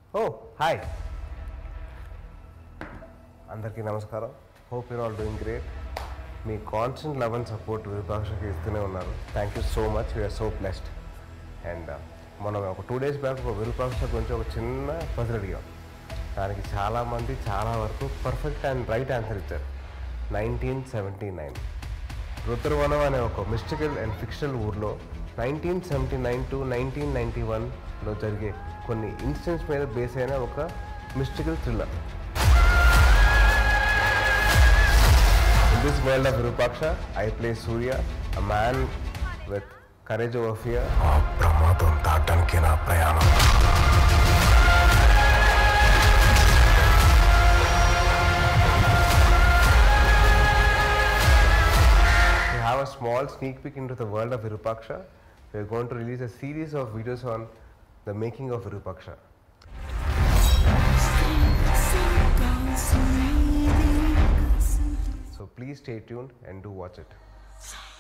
ఓ hi అందరికీ నమస్కారం hope your all doing great మీ కాన్స్టెంట్ లవ్ అండ్ సపోర్ట్ విరూపాక్షకి ఇస్తూనే ఉన్నారు thank you so much we're so blessed and మనం ఒక టూ డేస్ బ్యాక్ ఒక విరూపాక్ష గురించి ఒక చిన్న పజిల్ అడిగాం దానికి చాలామంది చాలా వరకు పర్ఫెక్ట్ అండ్ రైట్ ఆన్సర్ ఇచ్చారు నైన్టీన్ సెవెంటీ నైన్ రుద్రవనం అనే ఒక మిస్టికల్ అండ్ ఫిక్షనల్ ఊర్లో nineteen seventy nine to nineteen ninety వన్లో జరిగే కొన్ని ఇన్సిడెంట్స్ మీద బేస్ అయిన ఒక mystical thriller in this world of Virupaksha I play Surya a man with courage over fear ఆ ప్రమాదం దాటానికి నా ప్రయాణం To have a small sneak peek into the world of Virupaksha, we are going to release a series of videos on the making of Virupaksha. So please stay tuned and do watch it.